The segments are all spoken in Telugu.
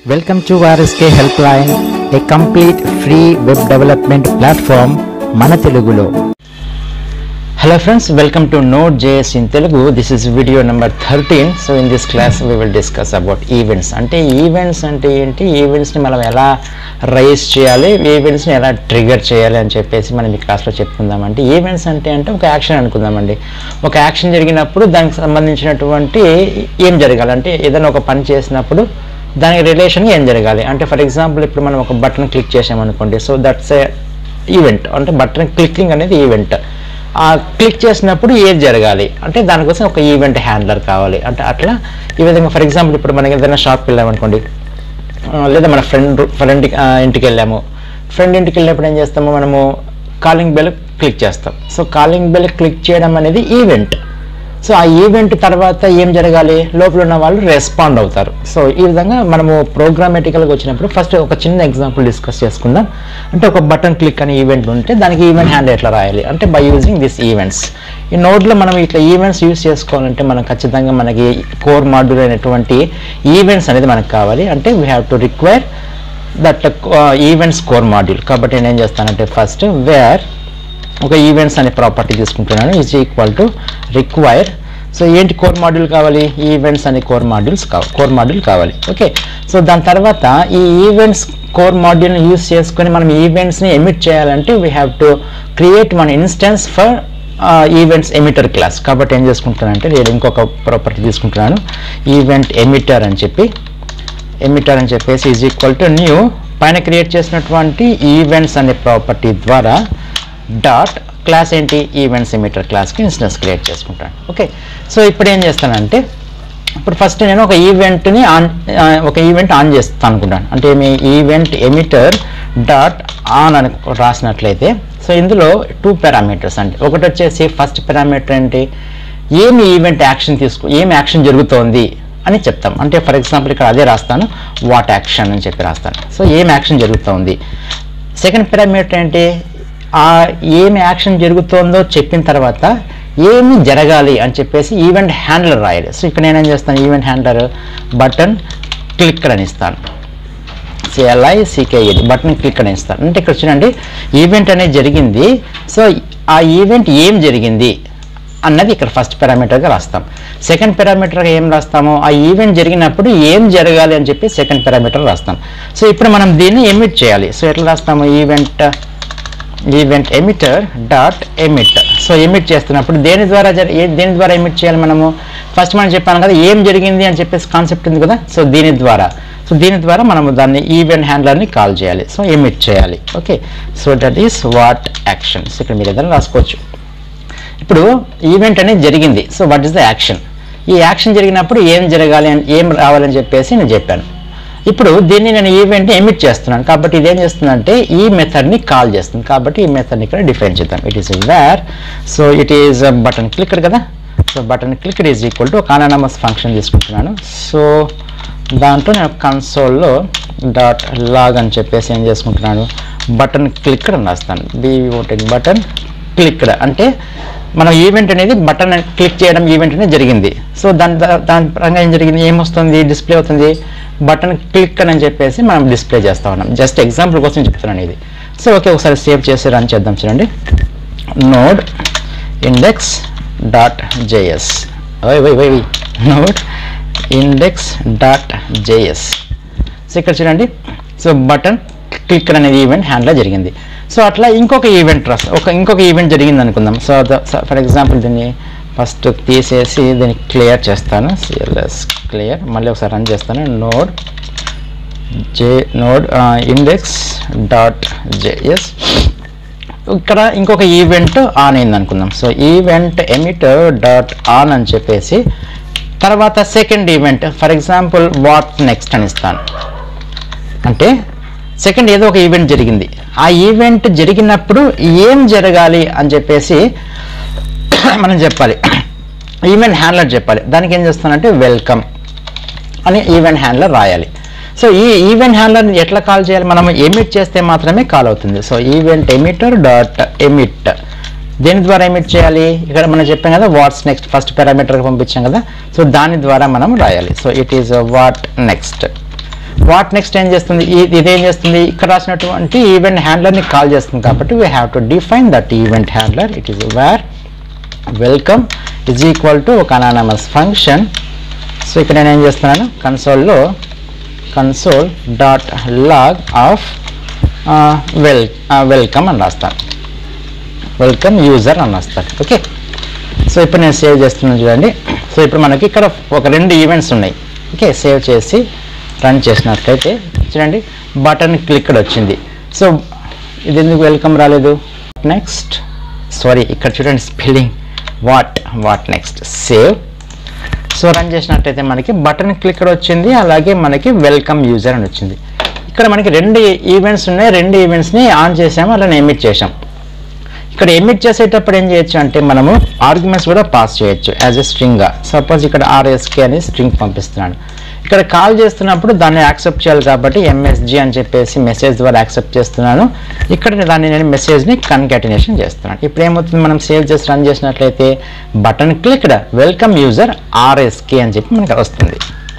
Welcome to RSK Helpline, a complete free web development platform మన తెలుగులో hello friends welcome to node JS in Telugu this is video number thirteen so in this class we will discuss about events అంటే ఈవెంట్స్ అంటే ఏంటి ఈవెంట్స్ని మనం ఎలా రైజ్ చేయాలి ఈవెంట్స్ని ఎలా ట్రిగర్ చేయాలి అని చెప్పేసి మనం ఈ క్లాస్లో చెప్పుకుందామంటే ఈవెంట్స్ అంటే అంటే ఒక యాక్షన్ అనుకుందామండి ఒక యాక్షన్ జరిగినప్పుడు దానికి సంబంధించినటువంటి ఏం జరగాలి అంటే ఏదైనా ఒక పని చేసినప్పుడు దానికి రిలేషన్ ఏం జరగాలి అంటే ఫర్ ఎగ్జాంపుల్ ఇప్పుడు మనం ఒక బటన్ క్లిక్ చేసామనుకోండి సో దట్స్ ఏ ఈవెంట్ అంటే బటన్ క్లికింగ్ అనేది ఈవెంట్ ఆ క్లిక్ చేసినప్పుడు ఏది జరగాలి అంటే దానికోసం ఒక ఈవెంట్ హ్యాండ్లర్ కావాలి అంటే అట్లా ఈ విధంగా ఫర్ ఎగ్జాంపుల్ ఇప్పుడు మనకి ఏదైనా షాప్కి వెళ్ళామనుకోండి ఆ, లేదా మన ఫ్రెండ్ ఫ్రెండ్ ఇంటికి వెళ్ళాము ఫ్రెండ్ ఇంటికి వెళ్ళినప్పుడు ఏం చేస్తాము మనము కాలింగ్ బెల్ క్లిక్ చేస్తాం సో కాలింగ్ బెల్ క్లిక్ చేయడం అనేది ఈవెంట్ సో ఆ ఈవెంట్ తర్వాత ఏం జరగాలి లోపల ఉన్న వాళ్ళు రెస్పాండ్ అవుతారు సో ఈ విధంగా మనము ప్రోగ్రామేటికల్గా వచ్చినప్పుడు ఫస్ట్ ఒక చిన్న ఎగ్జాంపుల్ డిస్కస్ చేసుకుందాం అంటే ఒక బటన్ క్లిక్ అనే ఈవెంట్ ఉంటే దానికి ఈవెంట్ హ్యాండ్ ఎట్లా రాయాలి అంటే బై యూజింగ్ దిస్ ఈవెంట్స్ ఈ నోట్లో మనం ఇట్లా ఈవెంట్స్ యూస్ చేసుకోవాలంటే మనం ఖచ్చితంగా మనకి కోర్ మాడ్యూల్ అయినటువంటి ఈవెంట్స్ అనేది మనకు కావాలి అంటే we have to require that events core module కాబట్టి నేను ఏం చేస్తానంటే ఫస్ట్ వేర్ ఒక ఈవెంట్స్ అనే ప్రాపర్టీ తీసుకుంటున్నాను is equal to require so ఏంటి కోర్ మాడ్యూల్ కావాలి ఈవెంట్స్ అనే కోర్ మాడ్యూల్స్ కావాలి కోర్ మాడ్యూల్ కావాలి ఓకే సో దాని తర్వాత ఈ ఈవెంట్స్ కోర్ మాడ్యూల్ని యూస్ చేసుకొని మనం ఈవెంట్స్ని ఎమిట్ చేయాలంటే we have to create one instance for events emitter class కాబట్టి ఏం చేసుకుంటానంటే నేను ఇంకొక ప్రాపర్టీ తీసుకుంటున్నాను ఈవెంట్ ఎమిటర్ అని చెప్పి ఎమిటర్ అని చెప్పేసి ఈజ్ ఈక్వల్ టు న్యూ పైన క్రియేట్ చేసినటువంటి ఈవెంట్స్ అనే ప్రాపర్టీ ద్వారా డాట్ క్లాస్ ఏంటి ఈవెంట్స్ ఎమిటర్ క్లాస్కి ఇన్స్టెన్స్ క్రియేట్ చేసుకుంటాను ఓకే సో ఇప్పుడు ఏం చేస్తానంటే ఇప్పుడు ఫస్ట్ నేను ఒక ఈవెంట్ని ఆన్ ఆ, ఒక ఈవెంట్ ఆన్ చేస్తాను అనుకుంటాను అంటే మీ ఈవెంట్ ఎమిటర్ డాట్ ఆన్ అని రాసినట్లయితే సో ఇందులో టూ పారామీటర్స్ అంటే ఒకటి వచ్చేసి ఫస్ట్ పారామీటర్ ఏంటి ఏమి ఈవెంట్ యాక్షన్ తీసుకు ఏమి యాక్షన్ జరుగుతోంది అని చెప్తాం అంటే ఫర్ ఎగ్జాంపుల్ ఇక్కడ అదే రాస్తాను వాట్ యాక్షన్ అని చెప్పి రాస్తాను సో ఏం యాక్షన్ జరుగుతోంది సెకండ్ పారామీటర్ ఏంటి ఆ ఏమి యాక్షన్ జరుగుతోందో చెప్పిన తర్వాత ఏమి జరగాలి అని చెప్పేసి ఈవెంట్ హ్యాండ్లర్ రాయాలి సో ఇక్కడ నేనేం చేస్తాను ఈవెంట్ హ్యాండ్లర్ బటన్ క్లిక్ అని ఇస్తాను సిఎల్ఐ సికేఈడి బటన్ క్లిక్ అని ఇస్తాను అంటే ఇక్కడ చూడండి ఈవెంట్ అనేది జరిగింది సో ఆ ఈవెంట్ ఏం జరిగింది అన్నది ఇక్కడ ఫస్ట్ పారామీటర్గా రాస్తాం సెకండ్ పారామీటర్గా ఏం రాస్తాము ఆ ఈవెంట్ జరిగినప్పుడు ఏం జరగాలి అని చెప్పి సెకండ్ పారామీటర్ రాస్తాం సో ఇప్పుడు మనం దీన్ని ఎమిట్ చేయాలి సో ఎట్లా రాస్తాము event event emitter dot emit so emit చేస్తున్నప్పుడు దేని ద్వారా జరి ఏ- దేని ద్వారా ఎమిట్ చేయాలి మనము ఫస్ట్ మనం చెప్పాను కదా ఏం జరిగింది అని చెప్పేసి కాన్సెప్ట్ ఉంది కదా సో దీని ద్వారా సో దీని ద్వారా మనము దాన్ని ఈవెంట్ హ్యాండ్లర్ని కాల్ చేయాలి సో ఎమిట్ చేయాలి okay so that is what actions ఇక్కడ మీరు ఏదైనా రాసుకోవచ్చు ఇప్పుడు ఈవెంట్ అనేది జరిగింది so what is the action ఈ యాక్షన్ జరిగినప్పుడు ఏం జరగాలి అని ఏం రావాలని చెప్పేసి నేను చెప్పాను ఇప్పుడు దీన్ని నేను ఈవెంట్ని ఎమిట్ చేస్తున్నాను కాబట్టి ఇది ఏం చేస్తుందంటే ఈ మెథడ్ని కాల్ చేస్తుంది కాబట్టి ఈ మెథడ్ని ఇక్కడ డిఫైన్ చేద్దాం it is var so it is button clicker కదా so button clicker is equal to ఒక అనానమస్ ఫంక్షన్ తీసుకుంటున్నాను సో దాంట్లో నేను కన్సోల్లో డాట్ లాగ్ అని చెప్పేసి ఏం చేసుకుంటున్నాను బటన్ క్లిక్కర్ అని రాస్తాను బీ బటన్ క్లిక్డ్ అంటే మనం ఈవెంట్ అనేది బటన్ క్లిక్ చేయడం ఈవెంట్ అనేది జరిగింది సో దాని దా- దాని పరంగా ఏం జరిగింది ఏమొస్తుంది డిస్ప్లే అవుతుంది బటన్ క్లిక్ అని చెప్పేసి మనం డిస్ప్లే చేస్తా ఉన్నాం జస్ట్ ఎగ్జాంపుల్ కోసం చెప్తున్నాను ఇది సో ఓకే ఒకసారి సేవ్ చేసి రన్ చేద్దాం చూడండి node index dot JS y y y node index dot JS so ఇక్కడ చూడండి సో బటన్ క్లిక్ అనేది ఈవెంట్ హ్యాండ్లో జరిగింది సో అట్లా ఇంకొక ఈవెంట్ రాస్ ఒక ఇంకొక ఈవెంట్ జరిగింది అనుకుందాం సో ఫర్ ఎగ్జాంపుల్ దీన్ని ఫస్ట్ తీసేసి దీన్ని క్లియర్ చేస్తాను సిఎల్ఎస్ క్లియర్ మళ్ళీ ఒకసారి రన్ చేస్తాను node J node index dot JS ఇక్కడ ఇంకొక ఈవెంట్ ఆన్ అయింది అనుకుందాం so event emitter dot on అని చెప్పేసి తర్వాత second event for example what next అని ఇస్తాను అంటే సెకండ్ ఏదో ఒక ఈవెంట్ జరిగింది ఆ ఈవెంట్ జరిగినప్పుడు ఏం జరగాలి అని చెప్పేసి మనం చెప్పాలి ఈవెంట్ హ్యాండ్లర్ చెప్పాలి దానికి ఏం చేస్తానంటే వెల్కమ్ అని ఈవెంట్ హ్యాండ్లర్ రాయాలి సో ఈ ఈవెంట్ హ్యాండ్లర్ ఎట్లా కాల్ చేయాలి మనం ఎమిట్ చేస్తే మాత్రమే కాల్ అవుతుంది so event emitter dot emit దేని ద్వారా ఎమిట్ చేయాలి ఇక్కడ మనం చెప్పాం కదా వాట్స్ నెక్స్ట్ ఫస్ట్ పారామీటర్కి పంపించాం కదా సో దాని ద్వారా మనం రాయాలి so it is what next what next ఏం చేస్తుంది ఈ- ఇదేం చేస్తుంది ఇక్కడ రాసినటువంటి ఈవెంట్ హ్యాండ్లర్ని కాల్ చేస్తుంది కాబట్టి we have to define that event handler it is var welcome is equal to ఒక అనానమస్ ఫంక్షన్ సో ఇక్కడ నేను ఏం చేస్తున్నాను కన్సోల్లో console dot log of wel welcome అని రాస్తాను వెల్కమ్ యూజర్ అని రాస్తాను ఓకే సో ఇప్పుడు నేను సేవ్ చేస్తున్నాను చూడండి సో ఇప్పుడు మనకి ఇక్కడ ఒక రెండు ఈవెంట్స్ ఉన్నాయి ఓకే సేవ్ చేసి రన్ చేసినట్లయితే చూడండి బటన్ క్లిక్డ్ వచ్చింది సో ఇది ఎందుకు వెల్కమ్ రాలేదు నెక్స్ట్ సారీ ఇక్కడ చూడండి spelling what what next save so run చేసినట్టయితే మనకి బటన్ క్లిక్కర్ వచ్చింది అలాగే మనకి వెల్కమ్ యూజర్ అని వచ్చింది ఇక్కడ మనకి రెండు ఈవెంట్స్ ఉన్నాయి రెండు ఈవెంట్స్ని ఆన్ చేసాము అలానే ఎమిట్ చేసాం ఇక్కడ ఎమిట్ చేసేటప్పుడు ఏం చేయొచ్చు అంటే మనము ఆర్గ్యుమెంట్స్ కూడా పాస్ చేయొచ్చు యాజ్ ఎ స్ట్రింగ్గా సపోజ్ ఇక్కడ ఆర్ఎస్కే అని స్ట్రింగ్ పంపిస్తున్నాను ఇక్కడ కాల్ చేస్తున్నప్పుడు దాన్ని యాక్సెప్ట్ చేయాలి కాబట్టి ఎంఎస్జి అని చెప్పేసి మెసేజ్ ద్వారా యాక్సెప్ట్ చేస్తున్నాను ఇక్కడ దాన్ని నేను మెసేజ్ని కన్కాటినేషన్ చేస్తున్నాను ఇప్పుడు ఏమవుతుంది మనం సేవ్ చేసి రన్ చేసినట్లయితే button clicked welcome user RSK అని చెప్పి మనకి వస్తుంది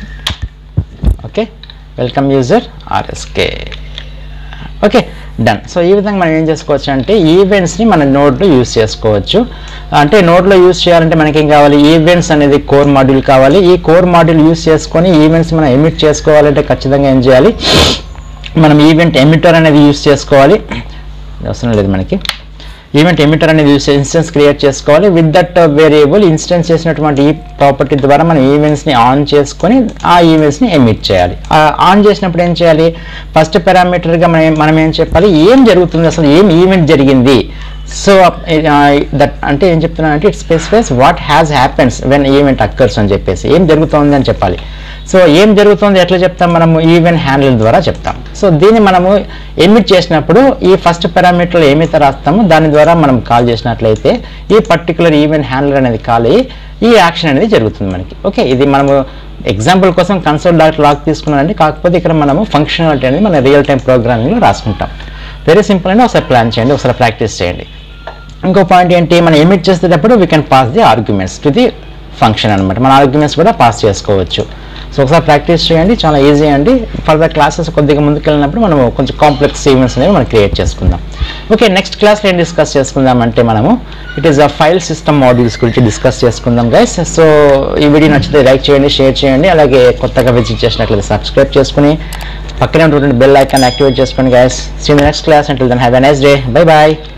okay welcome user RSK okay done so ఈ విధంగా మనం ఏం చేసుకోవచ్చు అంటే ఈవెంట్స్ని మన నోట్లో యూస్ చేసుకోవచ్చు అంటే నోట్లో యూస్ చేయాలంటే మనకి ఏం కావాలి ఈవెంట్స్ అనేది కోర్ మాడ్యూల్ కావాలి ఈ కోర్ మాడ్యూల్ యూస్ చేసుకొని ఈవెంట్స్ మనం ఎమిట్ చేసుకోవాలంటే ఖచ్చితంగా ఏం చేయాలి మనం ఈవెంట్ ఎమిటర్ అనేది యూస్ చేసుకోవాలి అవసరం లేదు మనకి ఈవెంట్ ఎమిటర్ అనేది యూస్ ఇన్స్టెన్స్ క్రియేట్ చేసుకోవాలి విత్ దట్ వేరియబుల్ ఇన్స్టెన్స్ చేసినటువంటి ఈ ప్రాపర్టీ ద్వారా మనం ఈవెంట్స్ని ఆన్ చేసుకొని ఆ ఈవెంట్స్ని ఎమిట్ చేయాలి ఆన్ చేసినప్పుడు ఏం చేయాలి ఫస్ట్ పారామీటర్గా మనం ఏం- మనం ఏం చెప్పాలి ఏం జరుగుతుంది అసలు ఏం ఈవెంట్ జరిగింది సో దట్ అంటే ఏం చెప్తున్నాను అంటే it specifies what has happens when event occurs అని చెప్పేసి ఏం జరుగుతోంది అని చెప్పాలి సో ఏం జరుగుతుంది ఎట్లా చెప్తాం మనము ఈవెంట్ హ్యాండిల్ ద్వారా చెప్తాం సో దీన్ని మనము ఎమిట్ చేసినప్పుడు ఈ ఫస్ట్ పారామీటర్లో ఏమైతే రాస్తామో దాని ద్వారా మనం కాల్ చేసినట్లయితే ఈ పర్టికులర్ ఈవెంట్ హ్యాండిల్ అనేది కాల్ అయ్యి ఈ యాక్షన్ అనేది జరుగుతుంది మనకి ఓకే ఇది మనము ఎగ్జాంపుల్ కోసం కన్సోల్ డాట్ లాగ్ తీసుకున్నానండి కాకపోతే ఇక్కడ మనము ఫంక్షనాలిటీ అనేది మన రియల్ టైం ప్రోగ్రామింగ్లో రాసుకుంటాం వెరీ సింపుల్ అండి ఒకసారి ప్లాన్ చేయండి ఒకసారి ప్రాక్టీస్ చేయండి ఇంకో పాయింట్ ఏంటి మనం ఎమిట్ చేసేటప్పుడు we can pass the arguments to the function అనమాట మన ఆర్గ్యుమెంట్స్ కూడా పాస్ చేసుకోవచ్చు సో ఒకసారి ప్రాక్టీస్ చేయండి చాలా ఈజీ అండి ఫర్దర్ క్లాసెస్ కొద్దిగా ముందుకు వెళ్ళినప్పుడు మనం కొంచెం కాంప్లెక్స్ ఈవెంట్స్ అనేవి మనం క్రియేట్ చేసుకుందాం ఓకే నెక్స్ట్ క్లాస్లో ఏం డిస్కస్ చేసుకుందాం అంటే మనము it is a file system modules గురించి డిస్కస్ చేసుకుందాం గైస్ సో ఈ వీడియో నచ్చితే లైక్ చేయండి షేర్ చేయండి అలాగే కొత్తగా విజిట్ చేసినట్లయితే సబ్స్క్రైబ్ చేసుకుని పక్కనే ఉన్నటువంటి బెల్ ఐకాన్ యాక్టివేట్ చేసుకోండి guys see next class until then have a nice day bye bye